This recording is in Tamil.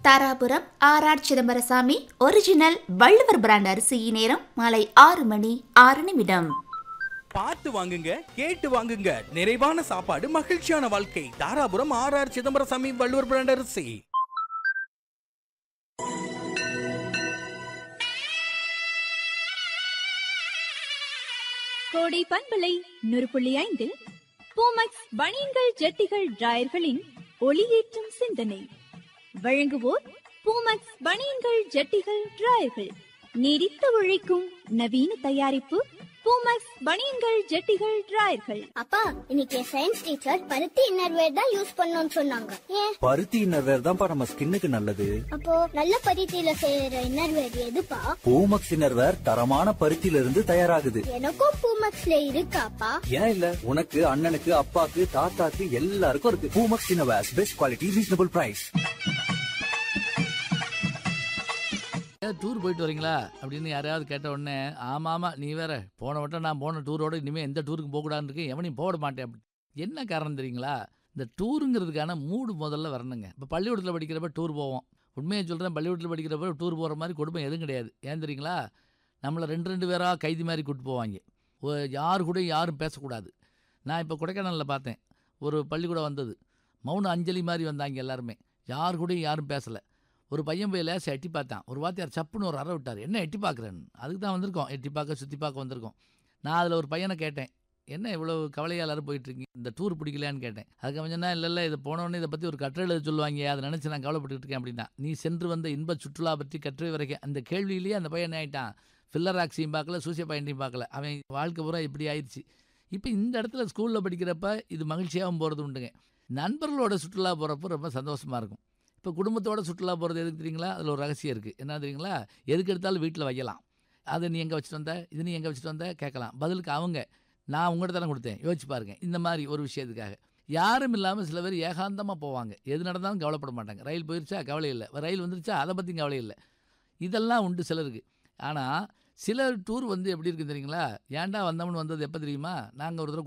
Dharapuram R R Chidambarasamy original Valluvar brand அரிசி நேரம் மாலை ஆறு மணி ஆறு நிமிடம் பார்த்து வாங்குங்க கேட்டு வாங்குங்க நிறைவான சாப்பாடு மகிழ்ச்சியான வாழ்க்கை Dharapuram R R Chidambarasamy Valluvar brand அரிசி கோடை பண்பலை நூறு புள்ளி ஐந்தில் பூமக்ஸ் பனியன்கள் ஜட்டிகள் டிராயர்களின் ஒளியேற்றும் சிந்தனை வழங்குவோர் பூமக்ஸ் பனியன்கள் ஜட்டிகள் டிராயர்கள் நீடித்து உழைக்கும் நவீன தயாரிப்பு பூமக்ஸ் பனியன்கள் ஜட்டிகள் டிராயர்கள் அப்பா இன்னைக்கு சயின்ஸ் டீச்சர் பருத்தி இன்னர்வேர் தான் யூஸ் பண்ணணும்னு சொன்னாங்க ஏன் பருத்தி இன்னர்வேர் தான்ப்பா நம்ம ஸ்கின்னுக்கு நல்லது அப்போ நல்ல பருத்தியில செய்யற இன்னர்வேர் எதுப்பா பூமக்ஸ் இன்னர்வேர் தரமான பருத்தியில இருந்து தயாராகுது எனக்கும் பூமக்ஸ்ல இருக்காப்பா ஏன் இல்ல உனக்கு அண்ணனுக்கு அப்பாக்கு தாத்தாக்கு எல்லாருக்கும் இருக்கு Poomex innerwear best quality reasonable price ஏதாவது டூர் போயிட்டு வரீங்களா அப்படின்னு யாரையாவது கேட்ட உடனே ஆமாம் ஆமாம் நீ வேற போன வட்டம் நான் போன டூரோட இனிமேல் எந்த டூருக்கு போகக்கூடாதுன்னு இருக்கேன் எவனையும் போட மாட்டேன் அப்படி என்ன காரணம் தெரியுங்களா இந்த டூருங்கிறதுக்கான மூடு முதல்ல வரணுங்க இப்போ பள்ளிக்கூடத்தில் படிக்கிறப்ப டூர் போவோம் உண்மையை சொல்கிறேன் பள்ளிக்கூடத்தில் படிக்கிறப்ப டூர் போகிற மாதிரி குடும்பம் எதுவும் கிடையாது ஏன் தெரியுங்களா நம்மளை ரெண்டு ரெண்டு பேராக கைதி மாதிரி கூப்பிட்டு போவாங்க ஒ- யார் கூட யாரும் பேசக்கூடாது நான் இப்போ கொடைக்கானலில் பார்த்தேன் ஒரு பள்ளிக்கூடம் வந்தது மௌன அஞ்சலி மாதிரி வந்தாங்க எல்லாருமே யார் கூடயும் யாரும் பேசலை ஒரு பையன் போய் லேசை எட்டி பார்த்தான் ஒரு வாத்தியார் சப்புன்னு ஒரு அறை விட்டார் என்ன எட்டி பார்க்குறேன்னு அதுக்கு தான் வந்திருக்கோம் எட்டி பார்க்க சுற்றி பார்க்க வந்திருக்கோம் நான் அதில் ஒரு பையனை கேட்டேன் என்ன இவ்வளோ கவலையாக எல்லாரும் போயிட்டுருக்கீங்க இந்த டூர் பிடிக்கலையான்னு கேட்டேன் அதுக்கு அவன் சொன்னா இல்லை இல்லை இதை போனோடனே இதை பற்றி ஒரு கட்டுரை எழுத சொல்லுவாங்க அதை நினச்சி நான் கவலைப்பட்டுட்டு இருக்கேன் அப்படின்னா நீ சென்று வந்த இன்ப சுற்றுலா பற்றி கட்டுரை வரைக்கும் அந்த கேள்வியிலேயே அந்த பையன் என்ன ஆயிட்டான் ஃபில்லர் ஆக்சியும் பார்க்கல சூசிய பையன்டையும் பார்க்கல அவன் வாழ்க்கை பூரா இப்படி ஆயிடுச்சு இப்போ இந்த இடத்துல ஸ்கூலில் படிக்கிறப்ப இது மகிழ்ச்சியாகவும் போகிறது உண்டுங்க நண்பர்களோட சுற்றுலா போகிறப்ப ரொம்ப சந்தோஷமாக இருக்கும் இப்போ குடும்பத்தோட சுற்றுலா போகிறது எதுக்கு தெரியுங்களா அதில் ஒரு ரகசியம் இருக்குது என்ன தெரியுங்களா எதுக்கு எடுத்தாலும் வீட்டில் வைக்கலாம் அதை நீ எங்கே வச்சுட்டு வந்த இது நீ எங்கே வச்சுட்டு வந்த கேட்கலாம் பதிலுக்கு அவங்க நான் உங்கள்கிட்ட தானே கொடுத்தேன் யோசிச்சு பாருங்க இந்த மாதிரி ஒரு விஷயத்துக்காக யாரும் இல்லாமல் சில பேர் ஏகாந்தமாக போவாங்க எது நடந்தாலும் கவலைப்பட மாட்டாங்க ரயில் போயிருச்சா கவலை இல்லை ரயில் வந்துருச்சா அதை பற்றி கவலை இல்லை இதெல்லாம் உண்டு சிலருக்கு ஆனால் சில டூர் வந்து எப்படி இருக்குது தெரியுங்களா ஏன்டா வந்தோம்னு வந்தது எப்போ தெரியுமா நாங்கள் ஒரு தடவை